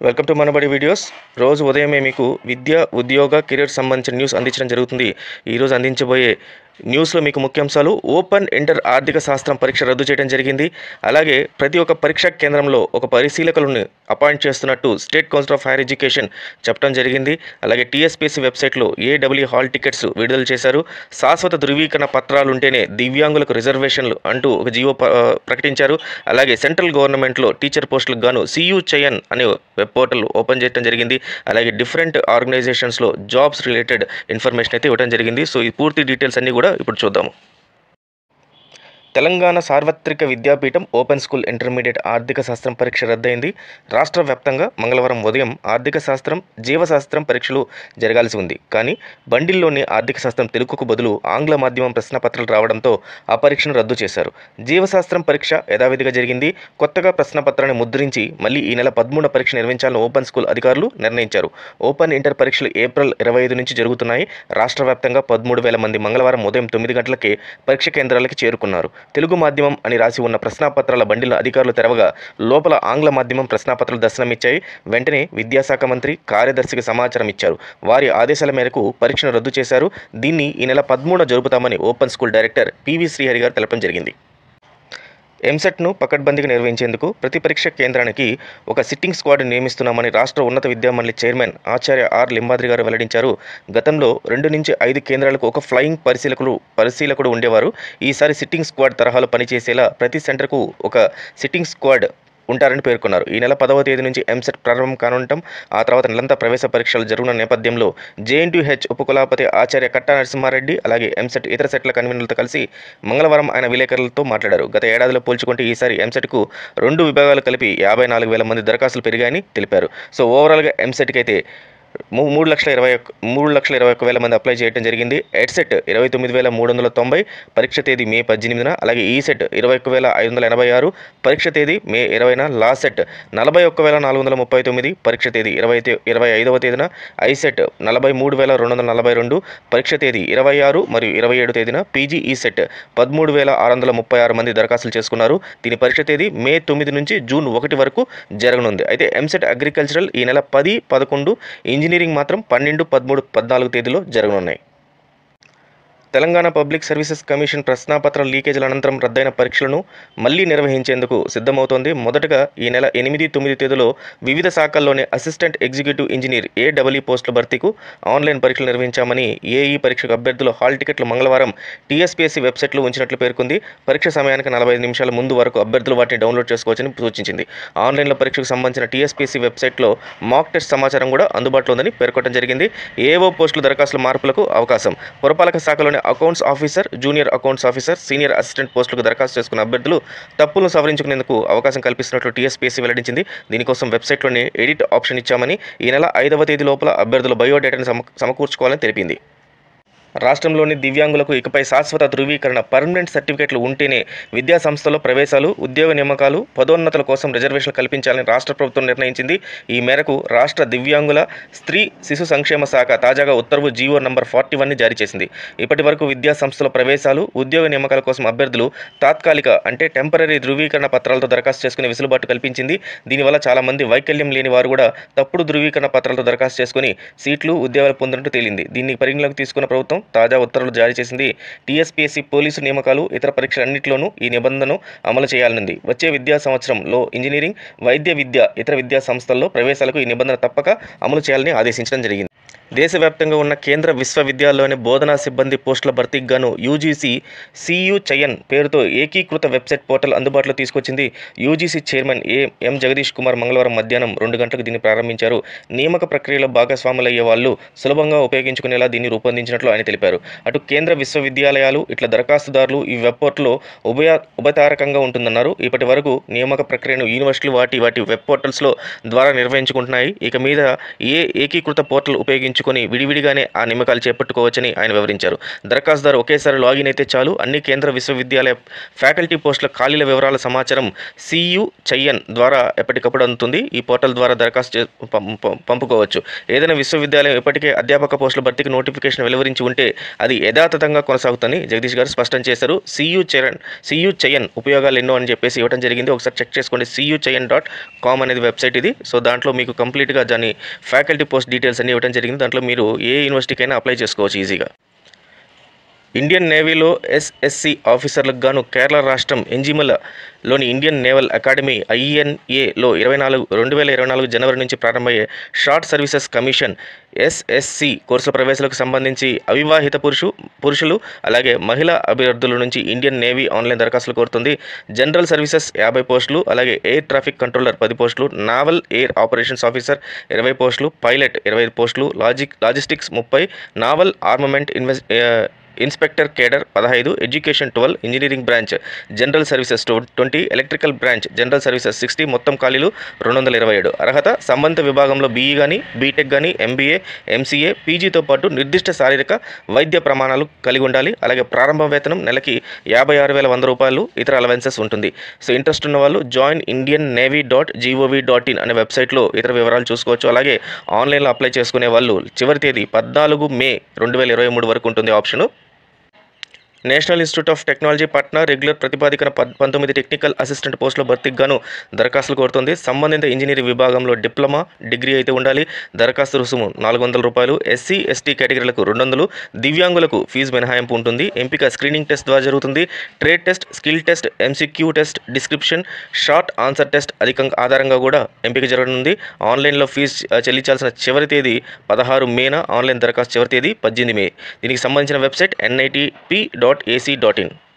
welcome to Manabadi videos రోజు ఉదయమే మీకు విద్య ఉద్యోగ కెరీర్ సంబంధించిన న్యూస్ అందించడం జరుగుతుంది ఈరోజు అందించబోయే న్యూస్లో మీకు ముఖ్యాంశాలు ఓపెన్ ఇంటర్ ఆర్థిక శాస్త్రం పరీక్ష రద్దు చేయడం జరిగింది అలాగే ప్రతి ఒక్క పరీక్షా కేంద్రంలో ఒక పరిశీలకులను అపాయింట్ చేస్తున్నట్టు state council of higher education చెప్పడం జరిగింది అలాగే టీఎస్పీసీ వెబ్సైట్లో ఏడబ్ల్యూ హాల్ టికెట్స్ విడుదల చేశారు శాశ్వత ధృవీకరణ పత్రాలు ఉంటేనే దివ్యాంగులకు రిజర్వేషన్లు అంటూ ఒక జీవో ప- ప్రకటించారు అలాగే సెంట్రల్ గవర్నమెంట్లో టీచర్ పోస్టులకు గాను సియు చయన్ అనే వెబ్ పోర్టల్ ఓపెన్ చేయడం జరిగింది అలాగే డిఫరెంట్ ఆర్గనైజేషన్స్లో జాబ్స్ రిలేటెడ్ ఇన్ఫర్మేషన్ అయితే ఇవ్వడం జరిగింది సో ఈ పూర్తి డీటెయిల్స్ అన్నీ కూడా ఇప్పుడు చూద్దాము తెలంగాణ సార్వత్రిక విద్యాపీఠం ఓపెన్ స్కూల్ ఇంటర్మీడియట్ ఆర్థిక శాస్త్రం పరీక్ష రద్దయింది రాష్ట్ర వ్యాప్తంగా మంగళవారం ఉదయం ఆర్థిక శాస్త్రం జీవశాస్త్రం పరీక్షలు జరగాల్సి ఉంది కానీ బండిల్లోని ఆర్థిక శాస్త్రం తెలుగుకు బదులు ఆంగ్ల మాధ్యమం ప్రశ్నపత్రాలు రావడంతో ఆ పరీక్షను రద్దు చేశారు జీవశాస్త్రం పరీక్ష యథావిధిగా జరిగింది కొత్తగా ప్రశ్నపత్రాన్ని ముద్రించి మళ్ళీ ఈ నెల పదమూడు పరీక్ష నిర్వహించాలని ఓపెన్ స్కూల్ అధికారులు నిర్ణయించారు ఓపెన్ ఇంటర్ పరీక్షలు ఏప్రిల్ ఇరవై ఐదు నుంచి జరుగుతున్నాయి రాష్ట్ర వ్యాప్తంగా పదమూడు వేల మంది మంగళవారం ఉదయం తొమ్మిది గంటలకే పరీక్ష కేంద్రాలకి చేరుకున్నారు తెలుగు మాధ్యమం అని రాసి ఉన్న ప్రశ్నాపత్రాల బండిల అధికారులు తెరవగా లోపల ఆంగ్ల మాధ్యమం ప్రశ్నాపత్రాలు దర్శనమిచ్చాయి వెంటనే విద్యాశాఖ మంత్రి కార్యదర్శికి సమాచారం ఇచ్చారు వారి ఆదేశాల మేరకు పరీక్షను రద్దు చేశారు దీన్ని ఈ నెల పదమూడున జరుపుతామని open school director PV Srihari garu తెలపడం జరిగింది ఎంసెట్ను పకడ్బందీగా నిర్వహించేందుకు ప్రతి పరీక్ష కేంద్రానికి ఒక సిట్టింగ్ స్క్వాడ్ నియమిస్తున్నామని రాష్ట్ర ఉన్నత విద్యామండలి చైర్మన్ ఆచార్య ఆర్ లింబాద్రి గారు వెల్లడించారు గతంలో రెండు నుంచి ఐదు కేంద్రాలకు ఒక ఫ్లయింగ్ పరిశీలకులు పరిశీలకుడు ఉండేవారు ఈసారి సిట్టింగ్ స్క్వాడ్ తరహాలో పనిచేసేలా ప్రతి సెంటర్కు ఒక సిట్టింగ్ స్క్వాడ్ ఉంటారని పేర్కొన్నారు ఈ నెల పదవ తేదీ నుంచి ఎంసెట్ ప్రారంభం కానుండటం ఆ తర్వాత నెలంతా ప్రవేశ పరీక్షలు జరుగుతున్న నేపథ్యంలో జేఎన్టీహెచ్ ఉపకులాపతి ఆచార్య కట్టా నరసింహారెడ్డి అలాగే ఎంసెట్ ఇతర సెట్ల కన్వీనర్లతో కలిసి మంగళవారం ఆయన విలేకరులతో మాట్లాడారు గత ఏడాదిలో పోల్చుకుంటే ఈసారి ఎంసెట్కు రెండు విభాగాలు కలిపి యాభై నాలుగు వేల మంది దరఖాస్తులు పెరిగాయని తెలిపారు సో ఓవరాల్గా ఎంసెట్కి అయితే మూ- మూడు లక్షల ఇరవై ఒక్క మూడు లక్షల ఇరవై ఒక్క వేల మంది అప్లై చేయడం జరిగింది ఎడ్సెట్ ఇరవై తొమ్మిది వేల మూడు వందల తొంభై పరీక్ష తేదీ మే పద్దెనిమిదిన అలాగే ఈ సెట్ ఇరవై ఒక్క వేల ఐదు వందల ఎనభై ఆరు పరీక్ష తేదీ మే ఇరవైన లాస్ట్ సెట్ నలభై ఒక్క వేల నాలుగు వందల ముప్పై తొమ్మిది పరీక్ష తేదీ ఇరవై తే- ఇరవై ఐదవ తేదీన ఐసెట్ నలభై మూడు వేల రెండు వందల నలభై రెండు పరీక్ష తేదీ ఇరవై ఆరు మరియు ఇరవై ఏడు తేదీన పీజీ ఈ సెట్ పదమూడు వేల ఆరు వందల ముప్పై ఆరు మంది దరఖాస్తులు చేసుకున్నారు దీని పరీక్ష తేదీ మే తొమ్మిది నుంచి జూన్ ఒకటి వరకు జరగనుంది అయితే ఎంసెట్ అగ్రికల్చరల్ ఈ నెల పది పదకొండు ఇంజనీరింగ్ మాత్రం పన్నెండు పదమూడు పద్నాలుగు తేదీలో జరగనున్నాయి తెలంగాణ పబ్లిక్ సర్వీసెస్ కమిషన్ ప్రశ్నాపత్ర లీకేజీల అనంతరం రద్దయిన పరీక్షలను మళ్లీ నిర్వహించేందుకు సిద్ధమవుతోంది మొదటగా ఈ నెల ఎనిమిది తొమ్మిది తేదీలో వివిధ శాఖల్లోని అసిస్టెంట్ ఎగ్జిక్యూటివ్ ఇంజనీర్ ఏడబ్ల్యూ పోస్టుల భర్తీకు ఆన్లైన్ పరీక్షలు నిర్వహించామని ఏఈ పరీక్షకు అభ్యర్థులు హాల్ టికెట్లు మంగళవారం టీఎస్పీఎస్సీ వెబ్సైట్లో ఉంచినట్లు పేర్కొంది పరీక్ష సమయానికి నలభై ఐదు నిమిషాల ముందు వరకు అభ్యర్థులు వాటిని డౌన్లోడ్ చేసుకోవచ్చని సూచించింది ఆన్లైన్లో పరీక్షకు సంబంధించిన టీఎస్పీఎస్సీ వెబ్సైట్లో మాక్ టెస్ట్ సమాచారం కూడా అందుబాటులో ఉందని పేర్కొనడం జరిగింది ఏవో పోస్టుల దరఖాస్తుల మార్పులకు అవకాశం పురపాలక శాఖలోని accounts officer junior accounts officer senior assistant పోస్టులకు దరఖాస్తు చేసుకున్న అభ్యర్థులు తప్పులను సవరించుకునేందుకు అవకాశం కల్పిస్తున్నట్లు టీఎస్పీఎస్సీ వెల్లడించింది దీనికోసం వెబ్సైట్లోని ఎడిట్ ఆప్షన్ ఇచ్చామని ఈ నెల ఐదవ తేదీ లోపల అభ్యర్థుల బయోడేటాను సమ సమకూర్చుకోవాలని తెలిపింది రాష్ట్రంలోని దివ్యాంగులకు ఇకపై శాశ్వత ధృవీకరణ పర్మనెంట్ సర్టిఫికెట్లు ఉంటేనే విద్యా సంస్థల్లో ప్రవేశాలు ఉద్యోగ నియామకాలు పదోన్నతుల కోసం రిజర్వేషన్లు కల్పించాలని రాష్ట్ర ప్రభుత్వం నిర్ణయించింది ఈ మేరకు రాష్ట్ర దివ్యాంగుల స్త్రీ శిశు సంక్షేమ శాఖ తాజాగా ఉత్తర్వు జీవో నంబర్ ఫార్టీ వన్ని జారీ చేసింది ఇప్పటి వరకు విద్యా సంస్థల ప్రవేశాలు ఉద్యోగ నియామకాల కోసం అభ్యర్థులు తాత్కాలిక అంటే టెంపరీ ధృవీకరణ పత్రాలతో దరఖాస్తు చేసుకునే వెసులుబాటు కల్పించింది దీనివల్ల చాలా మంది వైకల్యం లేని వారు కూడా తప్పుడు ధృవీకరణ పత్రాలతో దరఖాస్తు చేసుకుని సీట్లు ఉద్యోగాలు పొందినట్టు తేలింది దీన్ని పరిగణలోకి తీసుకున్న ప్రభుత్వం తాజా ఉత్తర్వులు జారీ చేసింది టీఎస్పీఎస్సీ పోలీసు నియామకాలు ఇతర పరీక్షలన్నింటిలోనూ ఈ నిబంధనను అమలు చేయాలనుంది వచ్చే విద్యా సంవత్సరంలో ఇంజనీరింగ్ వైద్య విద్య ఇతర విద్యా సంస్థల్లో ప్రవేశాలకు ఈ నిబంధన తప్పక అమలు చేయాలని ఆదేశించడం జరిగింది దేశవ్యాప్తంగా ఉన్న కేంద్ర విశ్వవిద్యాలయంలోని బోధనా సిబ్బంది పోస్టుల భర్తీకి గాను యూజీసీ సియు చయన్ పేరుతో ఏకీకృత వెబ్సైట్ పోర్టల్ అందుబాటులో తీసుకొచ్చింది UGC chairman A M Jagadish Kumar మంగళవారం మధ్యాహ్నం రెండు గంటలకు దీన్ని ప్రారంభించారు నియామక ప్రక్రియలో భాగస్వాములయ్యే వాళ్ళు సులభంగా ఉపయోగించుకునేలా దీన్ని రూపొందించినట్లు ఆయన తెలిపారు అటు కేంద్ర విశ్వవిద్యాలయాలు ఇట్లా దరఖాస్తుదారులు ఈ వెబ్ పోర్టల్లో ఉభయ ఉభయతారకంగా ఉంటుందన్నారు ఇప్పటి వరకు నియామక ప్రక్రియను యూనివర్సిటీలు వాటి వాటి వెబ్ పోర్టల్స్లో ద్వారా నిర్వహించుకుంటున్నాయి ఇక మీద ఏ ఏకీకృత పోర్టల్ ఉపయోగించు ఇచ్చుకొని విడివిడిగానే ఆ నియామకాలు చేపట్టుకోవచ్చని ఆయన వివరించారు దరఖాస్తుదారు ఒకేసారి లాగిన్ అయితే చాలు అన్ని కేంద్ర విశ్వవిద్యాలయ ఫ్యాకల్టీ పోస్టుల ఖాళీల వివరాల సమాచారం సియు చయ్యన్ ద్వారా ఎప్పటికప్పుడు అందుతుంది ఈ పోర్టల్ ద్వారా దరఖాస్తు చే- పం- పం- పంపుకోవచ్చు ఏదైనా విశ్వవిద్యాలయం ఇప్పటికే అధ్యాపక పోస్టుల భర్తీకి నోటిఫికేషన్ వెలువరించి ఉంటే అది యథాతథంగా కొనసాగుతుందని జగదీష్ గారు స్పష్టం చేశారు సియు చరణ్ సియు చయన్ ఉపయోగాలు ఎన్నో అని చెప్పేసి ఇవ్వడం జరిగింది ఒకసారి చెక్ చేసుకోండి సియు చయన్ డాట్ కామ్ అనేది వెబ్సైట్ ఇది సో దాంట్లో మీకు కంప్లీట్గా దాని ఫ్యాకల్టీ పోస్ట్ డీటెయిల్స్ అన్ని ఇవ్వడం జరిగింది దాంట్లో మీరు ఏ యూనివర్సిటీకైనా అప్లై చేసుకోవచ్చు ఈజీగా ఇండియన్ నేవీలో ఎస్ఎస్సి ఆఫీసర్లకు గాను కేరళ రాష్ట్రం ఎంజిమలలోని ఇండియన్ నేవల్ అకాడమీ ఐఎన్ఏలో ఇరవై నాలుగు రెండు వేల ఇరవై నాలుగు జనవరి నుంచి ప్రారంభమయ్యే షార్ట్ సర్వీసెస్ కమిషన్ ఎస్ఎస్సి కోర్సుల ప్రవేశాలకు సంబంధించి అవివాహిత పురుషు పురుషులు అలాగే మహిళా అభ్యర్థుల నుంచి ఇండియన్ నేవీ ఆన్లైన్ దరఖాస్తులు కోరుతుంది జనరల్ సర్వీసెస్ యాభై పోస్టులు అలాగే ఎయిర్ ట్రాఫిక్ కంట్రోలర్ పది పోస్టులు నావల్ ఎయిర్ ఆపరేషన్స్ ఆఫీసర్ ఇరవై పోస్టులు పైలట్ ఇరవై పోస్టులు లాజిక్ లాజిస్టిక్స్ ముప్పై నావల్ ఆర్మమెంట్ ఇన్వెస్ ఇన్స్పెక్టర్ కేడర్ పదహైదు education twelve engineering branch general services twenty electrical branch general services sixty మొత్తం ఖాళీలు రెండు వందల ఇరవై ఏడు అర్హత సంబంధిత విభాగంలో బీఈ కానీ బీటెక్ కానీ ఎంబీఏ ఎంసీఏ పీజీతో పాటు నిర్దిష్ట శారీరక వైద్య ప్రమాణాలు కలిగి ఉండాలి అలాగే ప్రారంభ వేతనం నెలకి యాభై ఆరు వేల వంద రూపాయలు ఇతర అలవెన్సెస్ ఉంటుంది సో ఇంట్రెస్ట్ ఉన్న వాళ్ళు join Indian navy dot gov dot in అనే వెబ్సైట్లో ఇతర వివరాలు చూసుకోవచ్చు అలాగే ఆన్లైన్లో అప్లై చేసుకునే వాళ్ళు చివరి తేదీ పద్నాలుగు మే రెండు వేల ఇరవై మూడు వరకు ఉంటుంది option national institute of technology Patna regular ప్రతిపాదికన పద్ పంతొమ్మిది టెక్నికల్ అసిస్టెంట్ పోస్టుల భర్తీకి గాను దరఖాస్తులు కోరుతుంది సంబంధిత ఇంజనీరింగ్ విభాగంలో డిప్లొమా డిగ్రీ అయితే ఉండాలి దరఖాస్తు రుసుము నాలుగు వందల రూపాయలు ఎస్సీ ఎస్టీ కేటగిరీలకు రెండు వందలు దివ్యాంగులకు ఫీజు మినహాయింపు ఉంటుంది ఎంపిక స్క్రీనింగ్ టెస్ట్ ద్వారా జరుగుతుంది trade test skill test MCQ test description short answer test అధికంగా ఆధారంగా కూడా ఎంపిక జరగనుంది ఆన్లైన్లో ఫీజు ఆ, చెల్లించాల్సిన చివరి తేదీ పదహారు మేన ఆన్లైన్ దరఖాస్తు చివరి తేదీ పద్దెనిమిది మే దీనికి సంబంధించిన website NITP dot ac dot in